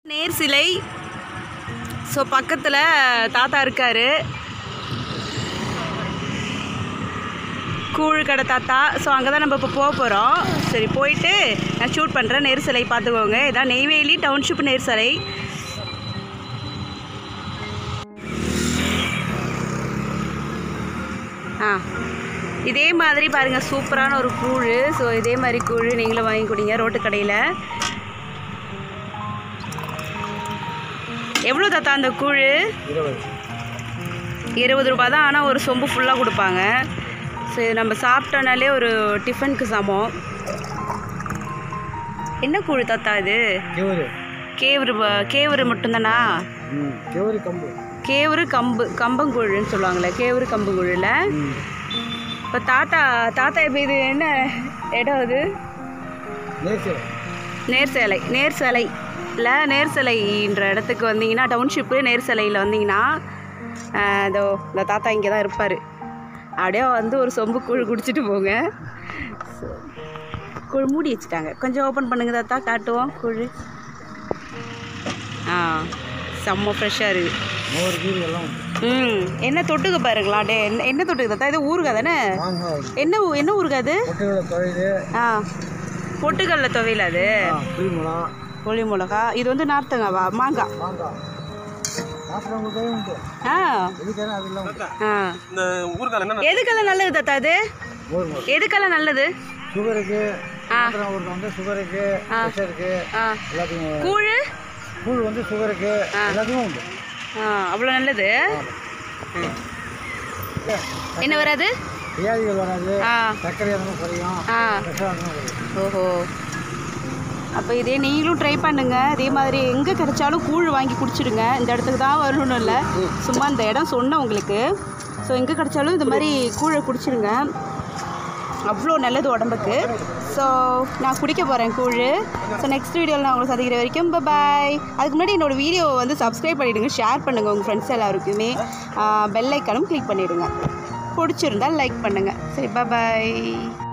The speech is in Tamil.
நேர் சிலை ஸோ பக்கத்தில் தாத்தா இருக்காரு கூழ் கடை தாத்தா ஸோ அங்கே தான் நம்ம இப்போ போக போகிறோம் சரி போயிட்டு நான் ஷூட் பண்ணுறேன் நேர் சிலை பார்த்துக்கோங்க இதான் நெய்வேலி டவுன்ஷிப் நேர் சிலை ஆ இதே மாதிரி பாருங்கள் சூப்பரான ஒரு கூழ் ஸோ இதே மாதிரி கூழ் நீங்களும் வாங்கி குடிங்க ரோட்டு கடையில் எவ்வளோ தாத்தா அந்த கூழ் இருபது இருபது ரூபா தான் ஆனால் ஒரு சொம்பு ஃபுல்லாக கொடுப்பாங்க ஸோ இது நம்ம சாப்பிட்டோனாலே ஒரு டிஃபனுக்கு சமம் என்ன கூழ் தாத்தா இது கிவரு கேவரு ப- கேவரு மட்டும்தானா ம் கிவரு கம்பு கேவரு கம்பு கம்பங்கூழ்னு சொல்லுவாங்களே கேவரு கம்புங்கூழில் ம் இப்போ தாத்தா தாத்தா இப்போ இது என்ன இடம் அது நேற்று நேர் சேலை நேர் சேலை இல்லை நேர் சிலைன்ற இடத்துக்கு வந்தீங்கன்னா டவுன்ஷிப்பு நேர் சிலையில் வந்தீங்கன்னா ஆஹ், இதோ இந்த தாத்தா இங்கே தான் இருப்பார் அப்படியே வந்து ஒரு சொம்பு கூழ் குடிச்சிட்டு போங்க கூழ் மூடி வச்சுட்டாங்க கொஞ்சம் ஓப்பன் பண்ணுங்க தாத்தா காட்டுவோம் கூழ் ஆ செம்ம ஃப்ரெஷ்ஷாக இருக்குது மோர் கீர் எல்லாம் உண்டு. ம் என்ன தொட்டுக்க பாருங்களா டே என்ன என்ன தொட்டுக்க தாத்தா இது ஊறுகாய் தானே மாங்காய் உண்டு. என்ன ஊ- என்ன ஊறுகாய் அது பொட்டுகளை தொழில் ஆ பொட்டுக்கல்ல துவையல் அது புளிமுளம் புளி மிளகா இது வந்து நார்த்தங்காவா மாங்காய் மாங்காய் நாற்பது தொழில் உண்டு ஆ எதுக்கான அதெல்லாம் உண்டு ஆ இந்த ஊர்கால என்ன எதுக்கெல்லாம் நல்லது தாத்தா அது மோர் மோர் எதுக்கெல்லாம் நல்லது சுகருக்கு ஆ. மாத்திரம் ஊருக்கு வந்து சுகருக்கு ப்ரெஷருக்கு ஆ எல்லாத்துக்கும் கூழ் கூழ் வந்து சுகருக்கு எல்லாத்துக்கும் உண்டு ஆ அவ்வளோ நல்லது என்ன வராது வியாதிகள் வராது ஆ சர்க்கரை இருந்தாலும் குறையும் ஆ ப்ரெஷராக இருந்தாலும் குறையும் ஓஹோ அப்போ இதே நீங்களும் ட்ரை பண்ணுங்க அதே மாதிரி எங்கே கிடைச்சாலும் கூழ் வாங்கி குடிச்சிடுங்க இந்த இடத்துக்கு தான் வரணும்னு இல்லை சும்மா இந்த இடம் சொன்னேன் உங்களுக்கு ஸோ எங்கே கிடைச்சாலும் இந்த மாதிரி கூழை குடிச்சிடுங்க அவ்வளோ நல்லது உடம்புக்கு ஸோ நான் குடிக்க போகிறேன் கூழ் ஸோ நெக்ஸ்ட் வீடியோவில் நான் உங்களை சந்திக்கிற வரைக்கும் பாய் அதுக்கு முன்னாடி என்னோட வீடியோவை வந்து சப்ஸ்கிரைப் பண்ணிவிடுங்க ஷேர் பண்ணுங்கள் உங்கள் ஃப்ரெண்ட்ஸ் எல்லாருக்குமே பெல் ஐக்கானும் கிளிக் பண்ணிவிடுங்க பிடிச்சிருந்தா லைக் பண்ணுங்கள் சரி பாய்